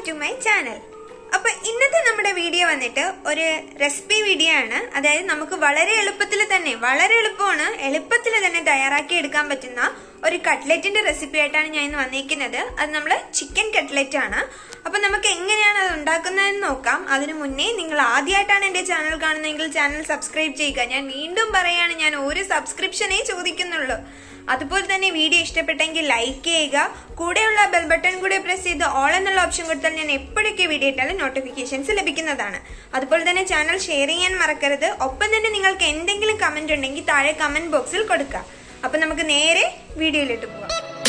to my channel അപ്പൊ ഇന്നത്തെ നമ്മുടെ വീഡിയോ വന്നിട്ട് ഒരു റെസിപ്പി വീഡിയോ ആണ് അതായത് നമുക്ക് വളരെ എളുപ്പത്തിൽ തന്നെ വളരെ എളുപ്പമാണ് എളുപ്പത്തിൽ തന്നെ തയ്യാറാക്കി എടുക്കാൻ പറ്റുന്ന ഒരു കട്ട്ലറ്റിന്റെ റെസിപ്പി ആയിട്ടാണ് ഞാൻ ഇന്ന് വന്നിരിക്കുന്നത് അത് നമ്മൾ ചിക്കൻ കട്ട്ലറ്റ് ആണ് അപ്പൊ നമുക്ക് എങ്ങനെയാണ് അത് ഉണ്ടാക്കുന്നതെന്ന് നോക്കാം അതിനു മുന്നേ നിങ്ങൾ ആദ്യമായിട്ടാണ് എന്റെ ചാനൽ കാണുന്നതെങ്കിൽ ചാനൽ സബ്സ്ക്രൈബ് ചെയ്യുക ഞാൻ വീണ്ടും പറയാണ് ഞാൻ ഒരു സബ്സ്ക്രിപ്ഷനേ ചോദിക്കുന്നുള്ളൂ അതുപോലെ തന്നെ വീഡിയോ ഇഷ്ടപ്പെട്ടെങ്കിൽ ലൈക്ക് ചെയ്യുക കൂടെയുള്ള ബെൽ ബട്ടൺ കൂടെ പ്രസ് ചെയ്ത് ഓൾ എന്നുള്ള ഓപ്ഷൻ കൊടുത്താൽ ഞാൻ എപ്പോഴൊക്കെ വീഡിയോ ഇട്ടാലും നോട്ടിഫിക്കേഷൻസ് ലഭിക്കുന്നതാണ് അതുപോലെ തന്നെ ചാനൽ ഷെയർ ചെയ്യാൻ മറക്കരുത് ഒപ്പം തന്നെ നിങ്ങൾക്ക് എന്തെങ്കിലും കമന്റ് ഉണ്ടെങ്കിൽ താഴെ കമന്റ് ബോക്സിൽ കൊടുക്കുക അപ്പൊ നമുക്ക് നേരെ വീഡിയോയിലിട്ട് പോവാം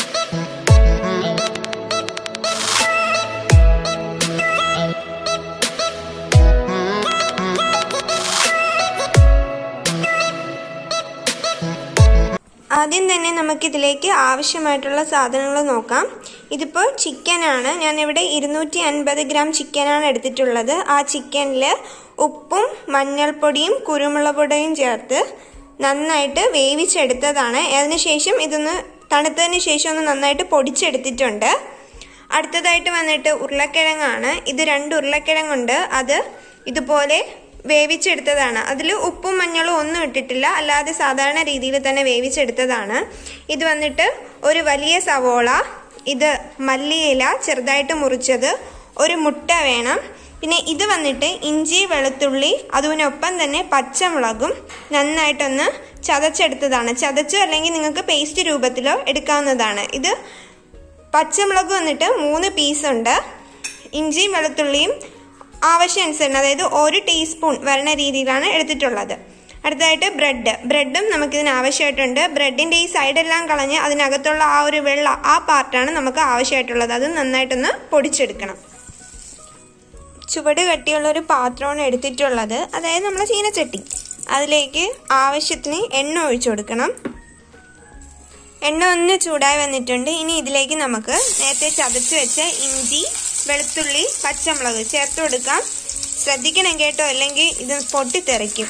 ആദ്യം തന്നെ നമുക്കിതിലേക്ക് ആവശ്യമായിട്ടുള്ള സാധനങ്ങൾ നോക്കാം ഇതിപ്പോൾ ചിക്കനാണ് ഞാനിവിടെ ഇരുന്നൂറ്റി അൻപത് ഗ്രാം ചിക്കനാണ് എടുത്തിട്ടുള്ളത് ആ ചിക്കനിൽ ഉപ്പും മഞ്ഞൾപ്പൊടിയും കുരുമുളക് പൊടിയും ചേർത്ത് നന്നായിട്ട് വേവിച്ചെടുത്തതാണ് അതിനുശേഷം ഇതൊന്ന് തണുത്തതിന് ശേഷം ഒന്ന് നന്നായിട്ട് പൊടിച്ചെടുത്തിട്ടുണ്ട് അടുത്തതായിട്ട് വന്നിട്ട് ഉരുളക്കിഴങ്ങാണ് ഇത് രണ്ട് ഉരുളക്കിഴങ്ങുണ്ട് അത് ഇതുപോലെ വേവിച്ചെടുത്തതാണ് അതിൽ ഉപ്പും മഞ്ഞളും ഒന്നും ഇട്ടിട്ടില്ല അല്ലാതെ സാധാരണ രീതിയിൽ തന്നെ വേവിച്ചെടുത്തതാണ് ഇത് വന്നിട്ട് ഒരു വലിയ സവോള ഇത് മല്ലിയില ചെറുതായിട്ട് മുറിച്ചത് ഒരു മുട്ട വേണം പിന്നെ ഇത് വന്നിട്ട് ഇഞ്ചി വെളുത്തുള്ളി അതിനൊപ്പം തന്നെ പച്ചമുളകും നന്നായിട്ടൊന്ന് ചതച്ചെടുത്തതാണ് ചതച്ചോ അല്ലെങ്കിൽ നിങ്ങൾക്ക് പേസ്റ്റ് രൂപത്തിലോ എടുക്കാവുന്നതാണ് ഇത് പച്ചമുളക് വന്നിട്ട് മൂന്ന് പീസുണ്ട് ഇഞ്ചിയും വെളുത്തുള്ളിയും ആവശ്യാനുസരണം അതായത് ഒരു ടീസ്പൂൺ വരണ രീതിയിലാണ് എടുത്തിട്ടുള്ളത് അടുത്തതായിട്ട് ബ്രെഡ് ബ്രെഡും നമുക്കിതിന് ആവശ്യമായിട്ടുണ്ട് ബ്രെഡിൻ്റെ ഈ സൈഡെല്ലാം കളഞ്ഞ് അതിനകത്തുള്ള ആ ഒരു വെള്ള ആ പാർട്ടാണ് നമുക്ക് ആവശ്യമായിട്ടുള്ളത് അത് നന്നായിട്ടൊന്ന് പൊടിച്ചെടുക്കണം ചുവട് കട്ടിയുള്ള ഒരു പാത്രമാണ് എടുത്തിട്ടുള്ളത് അതായത് നമ്മൾ ചീനച്ചട്ടി അതിലേക്ക് ആവശ്യത്തിന് എണ്ണ ഒഴിച്ചു കൊടുക്കണം എണ്ണ ഒന്ന് ചൂടായി വന്നിട്ടുണ്ട് ഇനി ഇതിലേക്ക് നമുക്ക് നേരത്തെ ചതച്ച് വെച്ച ഇഞ്ചി വെളുത്തുള്ളി പച്ചമുളക് ചേർത്ത് കൊടുക്കാം ശ്രദ്ധിക്കണം കേട്ടോ അല്ലെങ്കിൽ ഇത് പൊട്ടിത്തെറിക്കും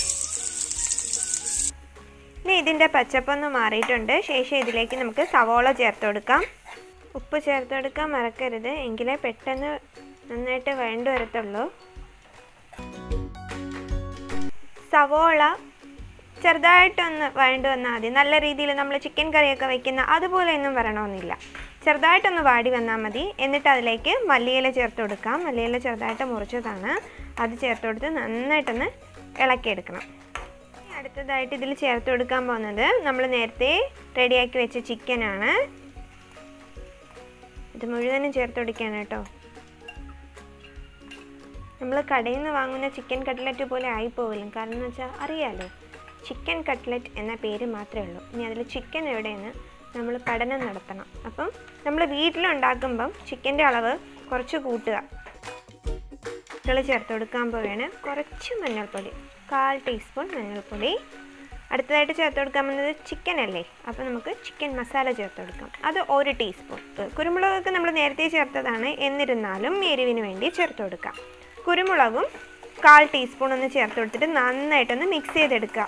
ഇനി ഇതിൻ്റെ പച്ചപ്പൊന്ന് മാറിയിട്ടുണ്ട് ശേഷം ഇതിലേക്ക് നമുക്ക് സവോള ചേർത്ത് കൊടുക്കാം ഉപ്പ് ചേർത്ത് കൊടുക്കാൻ മറക്കരുത് എങ്കിലേ പെട്ടെന്ന് നന്നായിട്ട് വേണ്ടി വരത്തുള്ളൂ സവോള ചെറുതായിട്ടൊന്ന് വഴണ്ടു വന്നാൽ മതി നല്ല രീതിയിൽ നമ്മൾ ചിക്കൻ കറിയൊക്കെ വെക്കുന്ന അതുപോലെ ഒന്നും വരണമെന്നില്ല ചെറുതായിട്ടൊന്ന് വാടി വന്നാൽ മതി എന്നിട്ട് അതിലേക്ക് മല്ലിയില ചേർത്ത് കൊടുക്കാം മല്ലിയില ചെറുതായിട്ട് മുറിച്ചതാണ് അത് ചേർത്ത് കൊടുത്ത് നന്നായിട്ടൊന്ന് ഇളക്കിയെടുക്കണം അടുത്തതായിട്ട് ഇതിൽ ചേർത്ത് കൊടുക്കാൻ പോകുന്നത് നമ്മൾ നേരത്തെ റെഡിയാക്കി വെച്ച ചിക്കനാണ് ഇത് മുഴുവനും ചേർത്ത് കൊടുക്കുകയാണ് കേട്ടോ നമ്മൾ കടയിൽ നിന്ന് വാങ്ങുന്ന ചിക്കൻ കട്ട്ലറ്റ് പോലെ ആയിപ്പോവില്ല കാരണം എന്ന് വെച്ചാൽ അറിയാലോ ചിക്കൻ കട്ട്ലറ്റ് എന്ന പേര് മാത്രമേ ഉള്ളൂ ഇനി അതിൽ ചിക്കൻ എവിടെയെന്ന് നമ്മൾ പഠനം നടത്തണം അപ്പം നമ്മൾ വീട്ടിലുണ്ടാക്കുമ്പം ചിക്കൻ്റെ അളവ് കുറച്ച് കൂട്ടുക ഇട്ടുകൾ ചേർത്ത് കൊടുക്കാൻ പോവുകയാണ് കുറച്ച് മഞ്ഞൾപ്പൊടി കാൽ ടീസ്പൂൺ മഞ്ഞൾപ്പൊടി അടുത്തതായിട്ട് ചേർത്ത് കൊടുക്കാൻ പോകുന്നത് ചിക്കൻ അല്ലേ അപ്പോൾ നമുക്ക് ചിക്കൻ മസാല ചേർത്ത് കൊടുക്കാം അത് ഒരു ടീസ്പൂൺ കുരുമുളകൊക്കെ നമ്മൾ നേരത്തെ ചേർത്തതാണ് എന്നിരുന്നാലും എരിവിന് വേണ്ടി ചേർത്ത് കൊടുക്കാം കുരുമുളകും കാൽ ടീസ്പൂൺ ഒന്ന് ചേർത്ത് കൊടുത്തിട്ട് നന്നായിട്ടൊന്ന് മിക്സ് ചെയ്തെടുക്കുക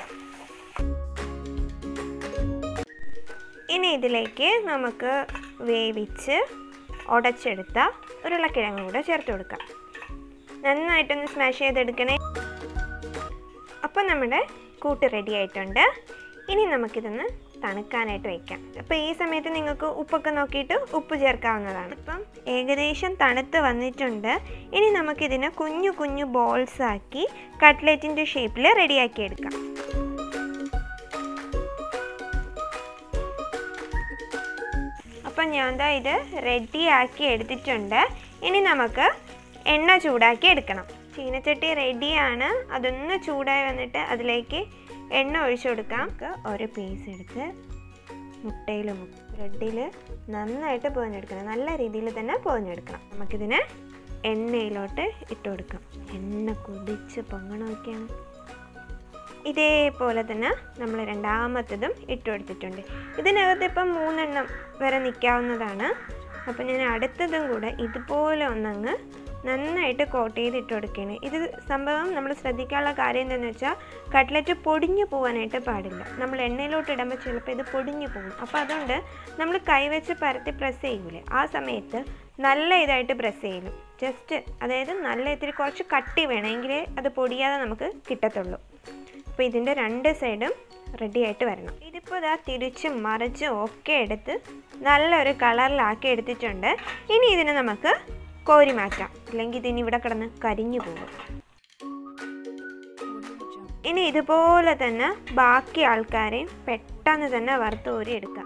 ഇനി ഇതിലേക്ക് നമുക്ക് വേവിച്ച് ഉടച്ചെടുത്ത ഉരുളക്കിഴങ്ങ് കൂടെ ചേർത്ത് കൊടുക്കാം നന്നായിട്ടൊന്ന് സ്മാഷ് ചെയ്തെടുക്കണേ അപ്പം നമ്മുടെ കൂട്ട് റെഡി ആയിട്ടുണ്ട് ഇനി നമുക്കിതൊന്ന് തണുക്കാനായിട്ട് വയ്ക്കാം അപ്പോൾ ഈ സമയത്ത് നിങ്ങൾക്ക് ഉപ്പൊക്കെ നോക്കിയിട്ട് ഉപ്പ് ചേർക്കാവുന്നതാണ് ഇപ്പം ഏകദേശം തണുത്ത് വന്നിട്ടുണ്ട് ഇനി നമുക്കിതിനെ കുഞ്ഞു കുഞ്ഞു ബോൾസ് ആക്കി കട്ട്ലറ്റിൻ്റെ ഷേപ്പിൽ റെഡിയാക്കി എടുക്കാം അപ്പം ഞാൻ ദാ ഇത് റെഡിയാക്കി എടുത്തിട്ടുണ്ട് ഇനി നമുക്ക് എണ്ണ ചൂടാക്കി എടുക്കണം ചീനച്ചട്ടി റെഡിയാണ് അതൊന്ന് ചൂടായി വന്നിട്ട് അതിലേക്ക് എണ്ണ ഒഴിച്ചു കൊടുക്കാം ഒരു പീസ് എടുത്ത് മുട്ടയിൽ ബ്രെഡിൽ നന്നായിട്ട് പൊതിഞ്ഞെടുക്കണം നല്ല രീതിയിൽ തന്നെ പൊതിഞ്ഞെടുക്കണം നമുക്കിതിനെ എണ്ണയിലോട്ട് ഇട്ട് കൊടുക്കാം എണ്ണ കുടിച്ച് പൊങ്ങണമൊക്കെയാണ് ഇതേപോലെ തന്നെ നമ്മൾ രണ്ടാമത്തതും ഇട്ട് കൊടുത്തിട്ടുണ്ട് ഇതിനകത്ത് ഇപ്പം മൂന്നെണ്ണം വരെ നിൽക്കാവുന്നതാണ് അപ്പം ഞാൻ അടുത്തതും കൂടെ ഇതുപോലെ ഒന്നങ്ങ് നന്നായിട്ട് കോട്ട് ചെയ്ത് ഇട്ട് കൊടുക്കുകയാണ് ഇത് സംഭവം നമ്മൾ ശ്രദ്ധിക്കാനുള്ള കാര്യം എന്താണെന്ന് വെച്ചാൽ കട്ട്ലറ്റ് പൊടിഞ്ഞു പോകാനായിട്ട് പാടില്ല നമ്മൾ എണ്ണയിലോട്ട് ഇടുമ്പോൾ ചിലപ്പോൾ ഇത് പൊടിഞ്ഞു പോകും അപ്പോൾ അതുകൊണ്ട് നമ്മൾ കൈവച്ച് പരത്തി പ്രസ് ചെയ്യൂലേ ആ സമയത്ത് നല്ല ഇതായിട്ട് പ്രസ് ചെയ്യലും ജസ്റ്റ് അതായത് നല്ല ഇത്തിരി കുറച്ച് കട്ടി വേണം എങ്കിലേ അത് പൊടിയാതെ നമുക്ക് കിട്ടത്തുള്ളൂ അപ്പോൾ ഇതിൻ്റെ രണ്ട് സൈഡും റെഡി ആയിട്ട് വരണം ഇതിപ്പോൾ ഇതാ തിരിച്ചും മറിച്ചും ഒക്കെ എടുത്ത് നല്ലൊരു കളറിലാക്കി എടുത്തിട്ടുണ്ട് ഇനി ഇതിനെ നമുക്ക് കോരി മാറ്റാം അല്ലെങ്കിൽ ഇതിന് ഇവിടെ കിടന്ന് കരിഞ്ഞു പോകും ഇനി ഇതുപോലെ തന്നെ ബാക്കി ആൾക്കാരെയും പെട്ടെന്ന് തന്നെ വറുത്ത് കോരി എടുക്കാം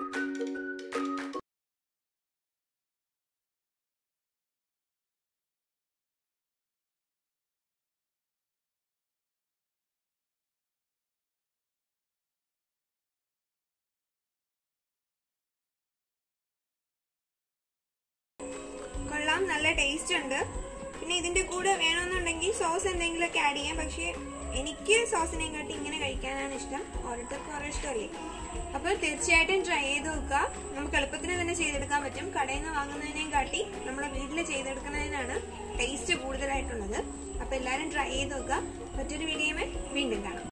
കൊള്ളാം നല്ല ടേസ്റ്റ് ഉണ്ട് പിന്നെ ഇതിന്റെ കൂടെ വേണമെന്നുണ്ടെങ്കിൽ സോസ് എന്തെങ്കിലുമൊക്കെ ആഡ് ചെയ്യാം പക്ഷേ എനിക്ക് സോസിനെയും കാട്ടി ഇങ്ങനെ കഴിക്കാനാണ് ഇഷ്ടം ഓരോരുത്തർക്കും ഓരോ ഇഷ്ടമല്ലേ അപ്പോൾ തീർച്ചയായിട്ടും ട്രൈ ചെയ്ത് നോക്കുക നമുക്ക് എളുപ്പത്തിന് തന്നെ ചെയ്തെടുക്കാൻ പറ്റും കടയിൽ നിന്ന് വാങ്ങുന്നതിനേയും കാട്ടി നമ്മളെ വീട്ടിൽ ചെയ്തെടുക്കുന്നതിനാണ് ടേസ്റ്റ് കൂടുതലായിട്ടുള്ളത് അപ്പോൾ എല്ലാവരും ട്രൈ ചെയ്ത് നോക്കുക മറ്റൊരു വീഡിയോയിൽ വീണ്ടും കാണാം